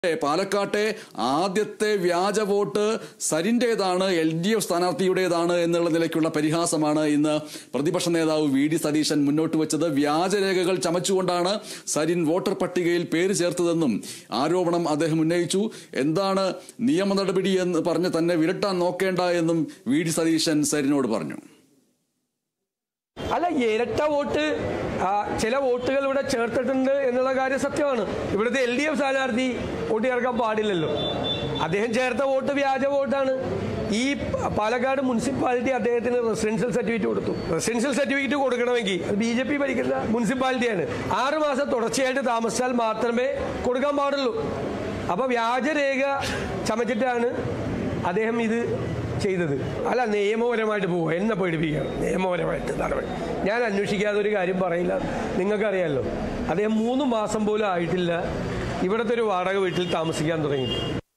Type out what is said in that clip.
പാലക്കാട്ടെ ആദ്യത്തെ വ്യാജ വോട്ട് സരിന്റേതാണ് എൽ ഡി എഫ് സ്ഥാനാർത്ഥിയുടേതാണ് എന്നുള്ള നിലയ്ക്കുള്ള പരിഹാസമാണ് ഇന്ന് പ്രതിപക്ഷ നേതാവ് വി ഡി സതീശൻ മുന്നോട്ട് വെച്ചത് വ്യാജരേഖകൾ ചമച്ചുകൊണ്ടാണ് സരിൻ വോട്ടർ പട്ടികയിൽ പേര് ചേർത്തതെന്നും ആരോപണം അദ്ദേഹം ഉന്നയിച്ചു എന്താണ് നിയമ നടപടി എന്ന് പറഞ്ഞ് തന്നെ വിരട്ടാൻ നോക്കേണ്ട എന്നും വി ഡി സതീശൻ സരിനോട് പറഞ്ഞു അല്ല ഇരട്ട വോട്ട് ആ, ചില വോട്ടുകൾ ഇവിടെ ചേർത്തിട്ടുണ്ട് എന്നുള്ള കാര്യം സത്യമാണ് ഇവിടുത്തെ എൽ ഡി എഫ് സ്ഥാനാർത്ഥി വോട്ട് ചേർക്കാൻ പാടില്ലല്ലോ അദ്ദേഹം ചേർത്ത വോട്ട് വ്യാജ വോട്ടാണ് ഈ പ- പാലക്കാട് മുനിസിപ്പാലിറ്റി അദ്ദേഹത്തിന് റെസിഡൻഷ്യൽ സർട്ടിഫിക്കറ്റ് കൊടുത്തു റെസിഡൻഷ്യൽ സർട്ടിഫിക്കറ്റ് കൊടുക്കണമെങ്കിൽ അത് ബി ജെ പി ഭരിക്കുന്ന മുനിസിപ്പാലിറ്റിയാണ് ആറ് മാസം തുടർച്ചയായിട്ട് താമസിച്ചാൽ മാത്രമേ കൊടുക്കാൻ പാടുള്ളൂ അപ്പൊ വ്യാജരേഖ ചമച്ചിട്ടാണ് അദ്ദേഹം ഇത് ചെയ്തത് അല്ല നിയമപരമായിട്ട് പോവുക എന്നെ പേടിപ്പിക്കുകയാണ് നിയമപരമായിട്ട് നടപടി ഞാൻ അന്വേഷിക്കാതെ ഒരു കാര്യം പറയില്ല നിങ്ങൾക്കറിയാമല്ലോ അദ്ദേഹം മൂന്ന് മാസം പോലും ആയിട്ടില്ല ഇവിടുത്തെ ഒരു വാടക വീട്ടിൽ താമസിക്കാൻ തുടങ്ങി